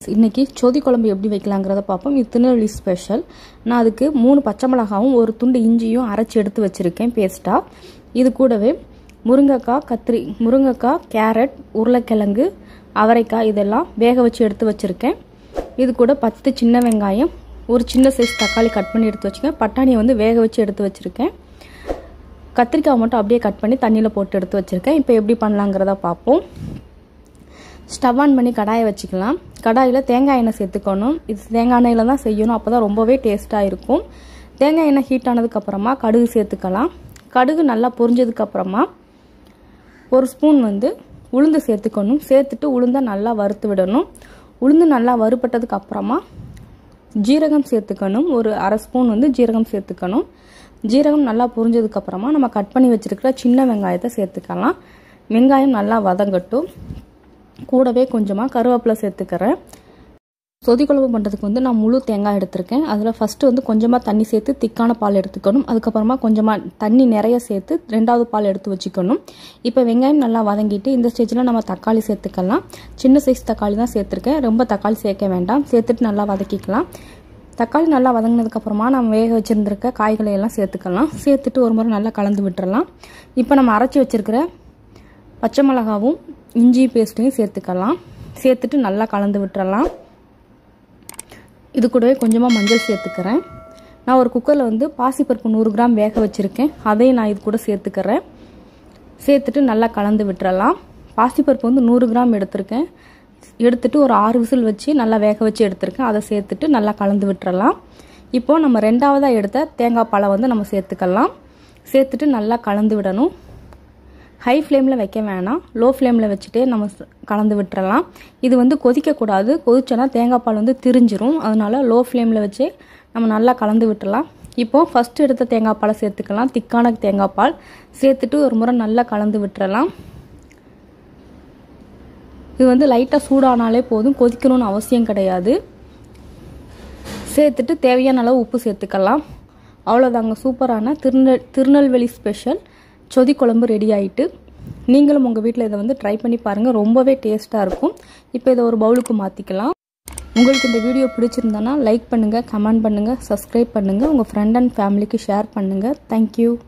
இன்றைக்கி சொதி குழம்பு எப்படி வைக்கலாங்கிறத பார்ப்போம் இது திருநெல்வேலி ஸ்பெஷல் நான் அதுக்கு மூணு பச்சை மிளகாவும் ஒரு துண்டு இஞ்சியும் அரைச்சி எடுத்து வச்சுருக்கேன் பேஸ்ட்டாக இது கூடவே முருங்கைக்காய் கத்திரி முருங்கைக்காய் கேரட் உருளைக்கிழங்கு அவரைக்காய் இதெல்லாம் வேக வச்சு எடுத்து வச்சுருக்கேன் இது கூட பத்து சின்ன வெங்காயம் ஒரு சின்ன சைஸ் தக்காளி கட் பண்ணி எடுத்து வச்சுருக்கேன் பட்டாணியை வந்து வேக வச்சு எடுத்து வச்சுருக்கேன் கத்திரிக்காய் மட்டும் அப்படியே கட் பண்ணி தண்ணியில் போட்டு எடுத்து வச்சுருக்கேன் இப்போ எப்படி பண்ணலாங்கிறத பார்ப்போம் ஸ்டவ் ஆன் பண்ணி கடாயை வச்சுக்கலாம் கடாயில் தேங்காய் எண்ணெய் சேர்த்துக்கணும் இது தேங்காய் எண்ணெயில் தான் செய்யணும் அப்போ தான் ரொம்பவே டேஸ்ட்டாக இருக்கும் தேங்காய் எண்ணெய் ஹீட் ஆனதுக்கப்புறமா கடுகு சேர்த்துக்கலாம் கடுகு நல்லா பொரிஞ்சதுக்கப்புறமா ஒரு ஸ்பூன் வந்து உளுந்து சேர்த்துக்கணும் சேர்த்துட்டு உளுந்தை நல்லா வறுத்து விடணும் உளுந்து நல்லா வறுபட்டதுக்கு அப்புறமா ஜீரகம் சேர்த்துக்கணும் ஒரு அரை ஸ்பூன் வந்து ஜீரகம் சேர்த்துக்கணும் ஜீரகம் நல்லா புரிஞ்சதுக்கப்புறமா நம்ம கட் பண்ணி வச்சுருக்கிற சின்ன வெங்காயத்தை சேர்த்துக்கலாம் வெங்காயம் நல்லா வதங்கட்டும் கூடவே கொஞ்சமாக கருவேப்பிலை சேர்த்துக்கிறேன் சொதி குழம்பு பண்ணுறதுக்கு வந்து நான் முழு தேங்காய் எடுத்திருக்கேன் அதில் ஃபஸ்ட்டு வந்து கொஞ்சமாக தண்ணி சேர்த்து திக்கான பால் எடுத்துக்கணும் அதுக்கப்புறமா கொஞ்சமாக தண்ணி நிறைய சேர்த்து ரெண்டாவது பால் எடுத்து வச்சுக்கணும் இப்போ வெங்காயம் நல்லா வதங்கிட்டு இந்த ஸ்டேஜில் நம்ம தக்காளி சேர்த்துக்கலாம் சின்ன சைஸ் தக்காளி தான் சேர்த்துருக்கேன் ரொம்ப தக்காளி சேர்க்க வேண்டாம் சேர்த்துட்டு நல்லா வதக்கிக்கலாம் தக்காளி நல்லா வதங்கினதுக்கப்புறமா நம்ம வேக வச்சுருந்துருக்க காய்களை எல்லாம் சேர்த்துக்கலாம் சேர்த்துட்டு ஒரு முறை நல்லா கலந்து விட்டுறலாம் இப்போ நம்ம அரைச்சி வச்சுருக்கிற பச்சை மிளகாவும் இஞ்சி பேஸ்ட்டையும் சேர்த்துக்கலாம் சேர்த்துட்டு நல்லா கலந்து விட்டுறலாம் இது கூடவே கொஞ்சமாக மஞ்சள் சேர்த்துக்கிறேன் நான் ஒரு குக்கரில் வந்து பாசிப்பருப்பு நூறு கிராம் வேக வச்சுருக்கேன் அதையும் நான் இது கூட சேர்த்துக்கிறேன் சேர்த்துட்டு நல்லா கலந்து விட்டுறலாம் பாசிப்பருப்பு வந்து நூறு கிராம் எடுத்திருக்கேன் எடுத்துட்டு ஒரு ஆறு விசில் வச்சு நல்லா வேக வச்சு எடுத்திருக்கேன் அதை சேர்த்துட்டு நல்லா கலந்து விட்டுறலாம் இப்போது நம்ம ரெண்டாவதாக எடுத்த தேங்காய் பாலை வந்து நம்ம சேர்த்துக்கலாம் சேர்த்துட்டு நல்லா கலந்து விடணும் ஹை ஃப்ளேமில் வைக்க வேணாம் லோ ஃப்ளேமில் வச்சுட்டே நம்ம கலந்து விட்டுறலாம் இது வந்து கொதிக்கக்கூடாது கொதிச்சோன்னா தேங்காய் பால் வந்து திரிஞ்சிரும் அதனால லோ ஃப்ளேமில் வச்சு நம்ம நல்லா கலந்து விட்டுறலாம் இப்போது ஃபஸ்ட்டு எடுத்த தேங்காய் பாலை சேர்த்துக்கலாம் திக்கான தேங்காய் பால் சேர்த்துட்டு ஒரு முறை நல்லா கலந்து விட்டுறலாம் இது வந்து லைட்டாக சூடானாலே போதும் கொதிக்கணும்னு அவசியம் கிடையாது சேர்த்துட்டு தேவையான அளவு உப்பு சேர்த்துக்கலாம் அவ்வளோதாங்க சூப்பரான திருநெல் திருநெல்வேலி ஸ்பெஷல் சொதி குழம்பு ரெடி ஆகிட்டு நீங்களும் உங்கள் வீட்டில் இதை வந்து ட்ரை பண்ணி பாருங்கள் ரொம்பவே டேஸ்ட்டாக இருக்கும் இப்போ இதை ஒரு பவுலுக்கு மாற்றிக்கலாம் உங்களுக்கு இந்த வீடியோ பிடிச்சிருந்தனா லைக் பண்ணுங்கள் கமெண்ட் பண்ணுங்கள் சப்ஸ்கிரைப் பண்ணுங்கள் உங்கள் ஃப்ரெண்ட் அண்ட் ஃபேமிலிக்கு ஷேர் பண்ணுங்கள் தேங்க்யூ